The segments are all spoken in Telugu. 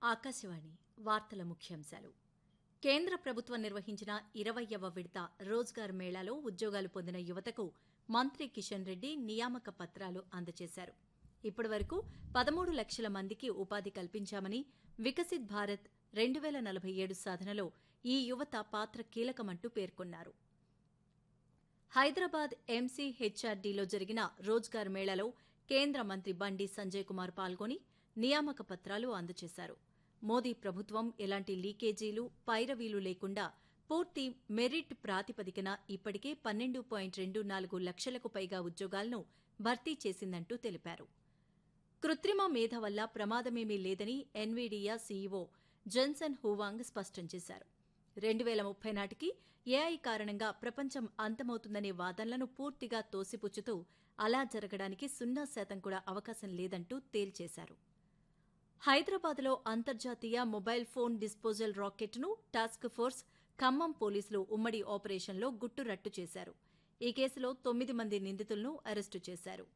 ఆకాశవాణి వార్తల ముఖ్యాంశాలు కేంద్ర ప్రభుత్వం నిర్వహించిన ఇరవయ్యవ విడత రోజ్గార్ మేళాలో ఉద్యోగాలు పొందిన యువతకు మంత్రి కిషన్ రెడ్డి నియామక పత్రాలు అందజేశారు ఇప్పటివరకు పదమూడు లక్షల మందికి ఉపాధి కల్పించామని వికసిత్ భారత్ రెండు వేల నలభై ఏడు సాధనలో ఈ యువత పాత్ర కీలకమంటూ పేర్కొన్నారు హైదరాబాద్ ఎంసీహెచ్ఆర్డీలో జరిగిన రోజ్గార్ మేళాలో కేంద్ర మంత్రి బండి సంజయ్ కుమార్ పాల్గొని నియామక పత్రాలు అందజేశారు మోదీ ప్రభుత్వం ఎలాంటి లీకేజీలు పైరవీలు లేకుండా పూర్తి మెరిట్ ప్రాతిపదికన ఇప్పటికే పన్నెండు పాయింట్ రెండు నాలుగు లక్షలకు పైగా ఉద్యోగాలను భర్తీ చేసిందంటూ తెలిపారు కృత్రిమ మేధ వల్ల ప్రమాదమేమీ లేదని ఎన్వీడియా సీఈఓ జన్సన్ హూవాంగ్ స్పష్టం చేశారు రెండు వేల ముప్పై నాటికి ఏఐ కారణంగా ప్రపంచం అంతమవుతుందనే వాదనలను పూర్తిగా తోసిపుచ్చుతూ అలా జరగడానికి సున్నా శాతం కూడా అవకాశం లేదంటూ తేల్చేశారు హైదరాబాద్లో అంతర్జాతీయ మొబైల్ ఫోన్ డిస్పోజల్ రాకెట్ను టాస్క్ ఫోర్స్ ఖమ్మం పోలీసులు ఉమ్మడి ఆపరేషన్లో గుట్టురట్టు చేశారు ఈ కేసులో తొమ్మిది మంది నిందితులను అరెస్టు చేశారు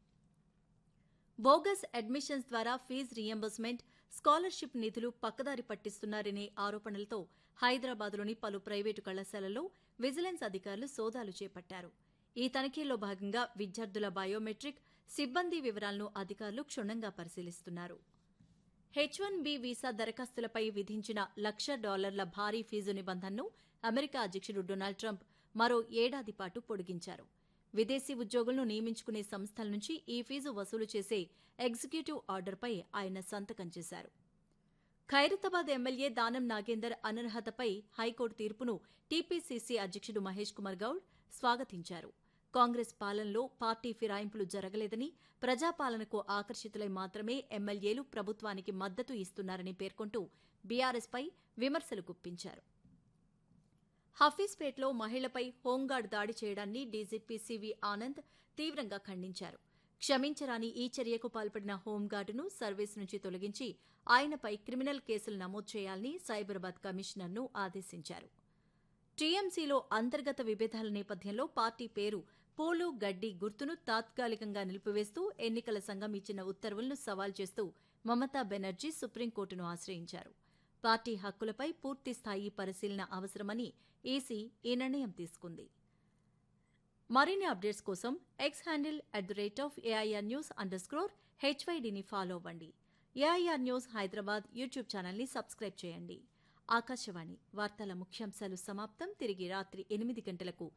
బోగస్ అడ్మిషన్స్ ద్వారా ఫీజు రియంబర్స్మెంట్ స్కాలర్షిప్ నిధులు పక్కదారి పట్టిస్తున్నారనే ఆరోపణలతో హైదరాబాద్లోని పలు ప్రైవేటు కళాశాలల్లో విజిలెన్స్ అధికారులు సోదాలు చేపట్టారు ఈ తనిఖీల్లో భాగంగా విద్యార్థుల బయోమెట్రిక్ సిబ్బంది వివరాలను అధికారులు క్షుణ్ణంగా పరిశీలిస్తున్నారు హెచ్ వన్ బి వీసా దరఖాస్తులపై విధించిన లక్ష డాలర్ల భారీ ఫీజు నిబంధనను అమెరికా అధ్యక్షుడు డొనాల్డ్ ట్రంప్ మరో ఏడాది పాటు పొడిగించారు విదేశీ ఉద్యోగులను నియమించుకునే సంస్థల నుంచి ఈ ఫీజు వసూలు చేసే ఎగ్జిక్యూటివ్ ఆర్డర్పై ఆయన సంతకం చేశారు ఖైరతాబాద్ ఎమ్మెల్యే దానం నాగేందర్ అనర్హతపై హైకోర్టు తీర్పును టీపీసీసీ అధ్యక్షుడు మహేష్ కుమార్ గౌడ్ స్వాగతించారు కాంగ్రెస్ పాలనలో పార్టీ ఫిరాయింపులు జరగలేదని ప్రజాపాలనకు ఆకర్షితులై మాత్రమే ఎమ్మెల్యేలు ప్రభుత్వానికి మద్దతు ఇస్తున్నారని పేర్కొంటూ బీఆర్ఎస్పై విమర్శలు గుప్పించారు హఫీజ్పేట్లో మహిళపై హోంగార్డ్ దాడి చేయడాన్ని డీజీపీ సివి ఆనంద్ తీవ్రంగా ఖండించారు క్షమించరాని ఈ చర్యకు పాల్పడిన హోంగార్డును సర్వీస్ నుంచి తొలగించి ఆయనపై క్రిమినల్ కేసులు నమోదు చేయాలని సైబరాబాద్ కమిషనర్ను ఆదేశించారు టీఎంసీలో అంతర్గత విభేదాల నేపథ్యంలో పార్టీ పేరు పూలు గడ్డి గుర్తును తాత్కాలికంగా నిలిపివేస్తూ ఎన్నికల సంఘం ఇచ్చిన ఉత్తర్వులను సవాల్ చేస్తూ మమతా బెనర్జీ సుప్రీంకోర్టును ఆశ్రయించారు పార్టీ హక్కులపై పూర్తి స్థాయి పరిశీలన అవసరమని ఈసీ ఈ నిర్ణయం తీసుకుంది మరిన్ని అప్డేట్స్ కోసం X handle at the rate of AIR news underscore హెచ్వైడిని ఫాలో అవ్వండి ఏఐఆర్ న్యూస్ హైదరాబాద్ యూట్యూబ్ ఛానల్ని సబ్స్క్రైబ్ చేయండి ఆకాశవాణి వార్తల ముఖ్యాంశాలు సమాప్తం తిరిగి రాత్రి ఎనిమిది గంటలకు